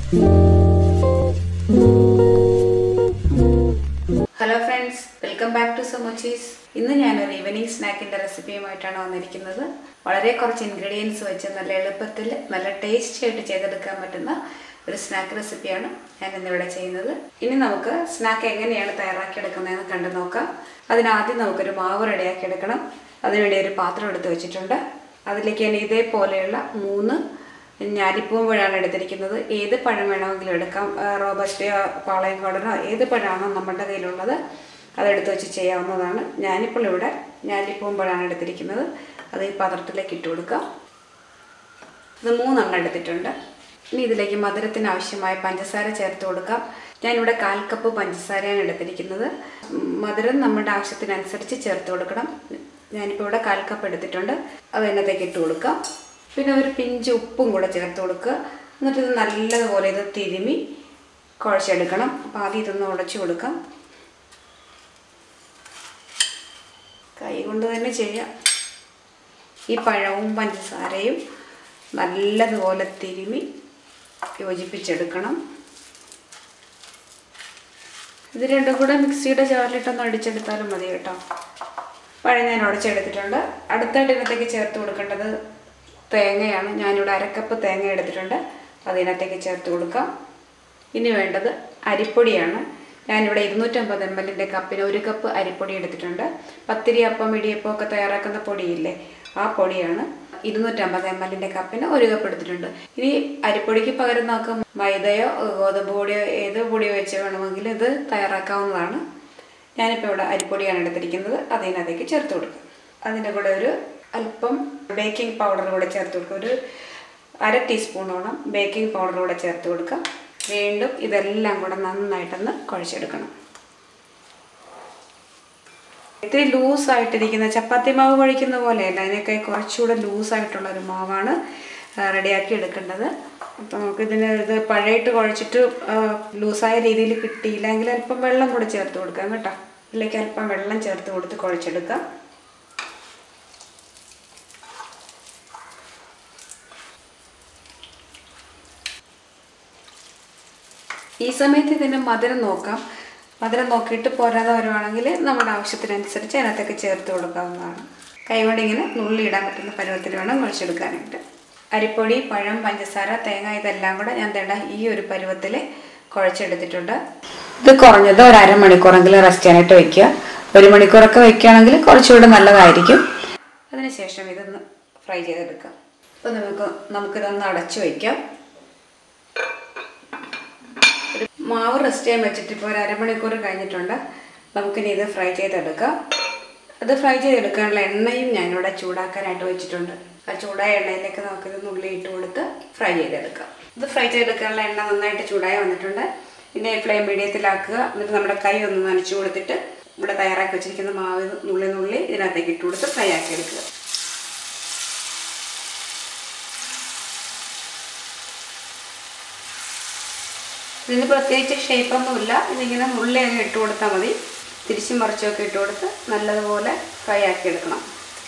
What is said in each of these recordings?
hello friends welcome back to സമോച്ചീസ് ഇന്ന് ഞാനൊരു ഈവനിങ് സ്നാക്കിൻ്റെ റെസിപ്പിയുമായിട്ടാണ് വന്നിരിക്കുന്നത് വളരെ കുറച്ച് ഇൻഗ്രീഡിയൻസ് വെച്ച് നല്ല എളുപ്പത്തിൽ നല്ല ടേസ്റ്റി ആയിട്ട് ചെയ്തെടുക്കാൻ പറ്റുന്ന ഒരു സ്നാക്ക് റെസിപ്പിയാണ് ഞാൻ ഇന്നിവിടെ ചെയ്യുന്നത് ഇനി നമുക്ക് സ്നാക്ക് എങ്ങനെയാണ് തയ്യാറാക്കിയെടുക്കുന്നതെന്ന് കണ്ടു നോക്കാം അതിനാദ്യം നമുക്കൊരു മാവ് റെഡിയാക്കി എടുക്കണം അതിനുവേണ്ടി ഒരു പാത്രം എടുത്ത് വെച്ചിട്ടുണ്ട് അതിലേക്ക് ഞാൻ ഇതേപോലെയുള്ള മൂന്ന് ഞാലിപ്പൂമ്പഴമാണ് എടുത്തിരിക്കുന്നത് ഏത് പഴം വേണമെങ്കിലും എടുക്കാം റോബസ്റ്റയോ പാളയം കോടനോ ഏത് പഴമാണോ നമ്മുടെ കയ്യിലുള്ളത് അതെടുത്ത് വെച്ച് ചെയ്യാവുന്നതാണ് ഞാനിപ്പോൾ ഇവിടെ ഞാലിപ്പൂമ്പഴമാണ് എടുത്തിരിക്കുന്നത് അത് ഈ പാത്രത്തിലേക്ക് ഇട്ട് കൊടുക്കാം ഇത് മൂന്നെണ്ണം എടുത്തിട്ടുണ്ട് ഇനി ഇതിലേക്ക് മധുരത്തിന് ആവശ്യമായ പഞ്ചസാര ചേർത്ത് കൊടുക്കാം ഞാനിവിടെ കാൽ കപ്പ് പഞ്ചസാരയാണ് എടുത്തിരിക്കുന്നത് മധുരം നമ്മുടെ ആവശ്യത്തിനനുസരിച്ച് ചേർത്ത് കൊടുക്കണം ഞാനിപ്പോൾ ഇവിടെ കാൽ കപ്പ് എടുത്തിട്ടുണ്ട് അത് അതിനകത്തേക്ക് ഇട്ട് കൊടുക്കാം പിന്നെ ഒരു പിഞ്ച് ഉപ്പും കൂടെ ചേർത്ത് കൊടുക്കുക എന്നിട്ട് ഇത് നല്ലതുപോലെ ഇത് തിരുമി കുഴച്ചെടുക്കണം അപ്പോൾ ആദ്യം ഇതൊന്ന് ഉടച്ചു കൊടുക്കാം കൈ കൊണ്ട് തന്നെ ചെയ്യാം ഈ പഴവും പഞ്ചസാരയും നല്ലതുപോലെ തിരുമി യോജിപ്പിച്ചെടുക്കണം ഇത് രണ്ടും കൂടെ മിക്സിയുടെ ജാറിലിട്ടൊന്ന് അടിച്ചെടുത്താലും മതി കേട്ടോ പഴം ഞാൻ ഉടച്ചെടുത്തിട്ടുണ്ട് അടുത്തായിട്ട് ഇതിനകത്തേക്ക് ചേർത്ത് കൊടുക്കേണ്ടത് തേങ്ങയാണ് ഞാനിവിടെ അരക്കപ്പ് തേങ്ങ എടുത്തിട്ടുണ്ട് അതിനകത്തേക്ക് ചേർത്ത് കൊടുക്കാം ഇനി വേണ്ടത് അരിപ്പൊടിയാണ് ഞാനിവിടെ ഇരുന്നൂറ്റമ്പത് എം എല്ലിൻ്റെ കപ്പിന് ഒരു കപ്പ് അരിപ്പൊടി എടുത്തിട്ടുണ്ട് പത്തിരി അപ്പം ഇടിയപ്പം ഒക്കെ തയ്യാറാക്കുന്ന പൊടിയില്ലേ ആ പൊടിയാണ് ഇരുന്നൂറ്റമ്പത് എം എല്ലിൻ്റെ കപ്പിന് ഒരു കപ്പ് എടുത്തിട്ടുണ്ട് ഇനി അരിപ്പൊടിക്ക് പകരം നമുക്ക് മൈദയോ ഗോതമ്പ് പൊടിയോ ഏത് പൊടിയോ വെച്ച് വേണമെങ്കിൽ ഇത് തയ്യാറാക്കാവുന്നതാണ് ഞാനിപ്പോൾ ഇവിടെ അരിപ്പൊടിയാണ് എടുത്തിരിക്കുന്നത് അതിനകത്തേക്ക് ചേർത്ത് കൊടുക്കും അതിൻ്റെ കൂടെ ഒരു അല്പം ബേക്കിംഗ് പൗഡർ കൂടെ ചേർത്ത് കൊടുക്കുക ഒരു അര ടീസ്പൂണോളം ബേക്കിംഗ് പൗഡർ കൂടെ ചേർത്ത് കൊടുക്കുക വീണ്ടും ഇതെല്ലാം കൂടെ നന്നായിട്ടൊന്ന് കുഴച്ചെടുക്കണം ഇത്തിരി ലൂസായിട്ടിരിക്കുന്ന ചപ്പാത്തി മാവ് കഴിക്കുന്ന പോലെയല്ല അതിനൊക്കെ കുറച്ചുകൂടെ ലൂസായിട്ടുള്ള ഒരു മാവാണ് റെഡിയാക്കി എടുക്കേണ്ടത് അപ്പോൾ നമുക്ക് ഇതിന് ഇത് പഴയിട്ട് കുഴച്ചിട്ട് ലൂസായ രീതിയിൽ കിട്ടിയില്ലെങ്കിൽ അല്പം വെള്ളം കൂടെ ചേർത്ത് കൊടുക്കാം കേട്ടോ ഇതിലേക്ക് അല്പം വെള്ളം ചേർത്ത് കൊടുത്ത് കുഴച്ചെടുക്കാം ഈ സമയത്ത് ഇതിൻ്റെ മധുരം നോക്കാം മധുരം നോക്കിയിട്ട് പോരാതെ വരുവാണെങ്കിൽ നമ്മുടെ ആവശ്യത്തിനനുസരിച്ച് അതിനകത്തൊക്കെ ചേർത്ത് കൊടുക്കാവുന്നതാണ് കൈകൊണ്ട് ഇങ്ങനെ നുള്ളിയിടാൻ പറ്റുന്ന പരുവത്തിൽ വേണം കുഴച്ചെടുക്കാനായിട്ട് അരിപ്പൊടി പഴം പഞ്ചസാര തേങ്ങ ഇതെല്ലാം കൂടെ ഞാൻ തേണ്ട ഈ ഒരു പരുവത്തിൽ കുഴച്ചെടുത്തിട്ടുണ്ട് ഇത് കുറഞ്ഞത് ഒരു അരമണിക്കൂറെങ്കിലും റെസ്റ്റ് ചെയ്യാനായിട്ട് വെക്കുക ഒരു മണിക്കൂറൊക്കെ വെക്കുകയാണെങ്കിൽ കുറച്ചുകൂടെ നല്ലതായിരിക്കും അതിനുശേഷം ഇതൊന്ന് ഫ്രൈ ചെയ്തെടുക്കാം അപ്പോൾ നമുക്ക് നമുക്കിതൊന്ന് അടച്ചു വയ്ക്കാം മാവ് റെസ്റ്റ് ചെയ്യാൻ വെച്ചിട്ട് ഇപ്പോൾ ഒരു അരമണിക്കൂർ കഴിഞ്ഞിട്ടുണ്ട് നമുക്കിനി ഇത് ഫ്രൈ ചെയ്തെടുക്കാം അത് ഫ്രൈ ചെയ്തെടുക്കാനുള്ള എണ്ണയും ഞാനിവിടെ ചൂടാക്കാനായിട്ട് വെച്ചിട്ടുണ്ട് ആ ചൂടായ എണ്ണയിലേക്ക് നമുക്കിത് നുള്ളി ഇട്ട് കൊടുത്ത് ഫ്രൈ ചെയ്തെടുക്കാം ഇത് ഫ്രൈ ചെയ്തെടുക്കാനുള്ള എണ്ണ നന്നായിട്ട് ചൂടായി വന്നിട്ടുണ്ട് പിന്നെ ഫ്ലെയിം മീഡിയത്തിലാക്കുക എന്നിട്ട് നമ്മുടെ കൈ ഒന്ന് നനച്ചു കൊടുത്തിട്ട് ഇവിടെ തയ്യാറാക്കി വെച്ചിരിക്കുന്ന മാവ് നുള്ളി നുള്ളി ഇതിനകത്തേക്ക് ഇട്ട് കൊടുത്ത് ഫ്രൈ ആക്കി എടുക്കുക ഇതിന് പ്രത്യേകിച്ച് ഷേപ്പൊന്നുമില്ല ഇതിങ്ങനെ മുള്ളി അങ്ങ് ഇട്ട് കൊടുത്താൽ മതി തിരിച്ചും മറിച്ചൊക്കെ ഇട്ട് കൊടുത്ത് നല്ലതുപോലെ ഫ്രൈ ആക്കി എടുക്കണം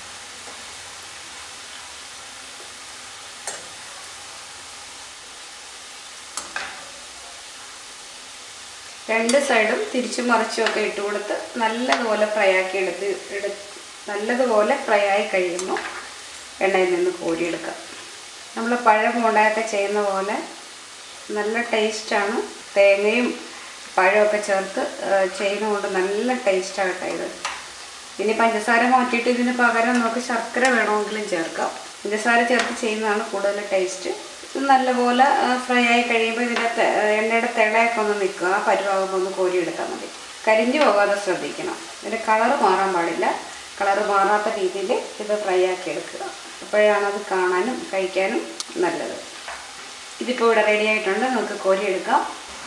രണ്ട് സൈഡും തിരിച്ചും മറിച്ചും ഒക്കെ ഇട്ട് കൊടുത്ത് നല്ലതുപോലെ ഫ്രൈ ആക്കി എടുത്ത് എടു നല്ലതുപോലെ ഫ്രൈ ആയി കഴിയുമ്പോൾ എണ്ണയിൽ നിന്ന് കോരിയെടുക്കാം നമ്മൾ പഴം കൊണ്ടായൊക്കെ ചെയ്യുന്ന പോലെ നല്ല ടേസ്റ്റാണ് തേങ്ങയും പഴമൊക്കെ ചേർത്ത് ചെയ്യുന്നതുകൊണ്ട് നല്ല ടേസ്റ്റാകട്ടെ ഇത് ഇനി പഞ്ചസാര മാറ്റിയിട്ട് ഇതിന് പകരം നമുക്ക് ശർക്കര വേണമെങ്കിലും ചേർക്കാം പഞ്ചസാര ചേർത്ത് ചെയ്യുന്നതാണ് കൂടുതൽ ടേസ്റ്റ് ഇത് നല്ലപോലെ ഫ്രൈ ആയി കഴിയുമ്പോൾ ഇതിൻ്റെ എണ്ണയുടെ തിളയൊക്കെ ഒന്ന് നിൽക്കുക ആ പരുവാകുമ്പോൾ ഒന്ന് കോരിയെടുത്താൽ മതി കരിഞ്ഞു പോകാതെ ശ്രദ്ധിക്കണം ഇതിൻ്റെ കളറ് മാറാൻ പാടില്ല കളറ് മാറാത്ത രീതിയിൽ ഇത് ഫ്രൈ ആക്കി എടുക്കുക അപ്പോഴാണ് അത് കാണാനും കഴിക്കാനും നല്ലത് ഇതിപ്പോൾ ഇവിടെ റെഡി ആയിട്ടുണ്ട് നമുക്ക് കോരിയെടുക്കാം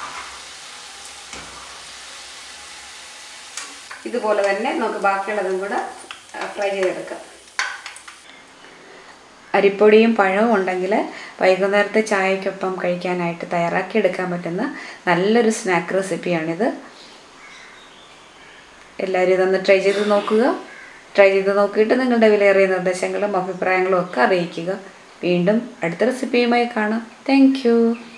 ഇതുപോലെ തന്നെ നമുക്ക് ബാക്കിയുള്ളതും കൂടെ ഫ്രൈ ചെയ്തെടുക്കാം അരിപ്പൊടിയും പഴവും ഉണ്ടെങ്കിൽ വൈകുന്നേരത്തെ ചായക്കൊപ്പം കഴിക്കാനായിട്ട് തയ്യാറാക്കി എടുക്കാൻ പറ്റുന്ന നല്ലൊരു സ്നാക്ക് റെസിപ്പിയാണിത് എല്ലാവരും ഇതൊന്ന് ട്രൈ ചെയ്ത് നോക്കുക ട്രൈ ചെയ്ത് നോക്കിയിട്ട് നിങ്ങളുടെ വിലയേറിയ നിർദ്ദേശങ്ങളും അഭിപ്രായങ്ങളും ഒക്കെ അറിയിക്കുക വീണ്ടും അടുത്ത റെസിപ്പിയുമായി കാണാം താങ്ക്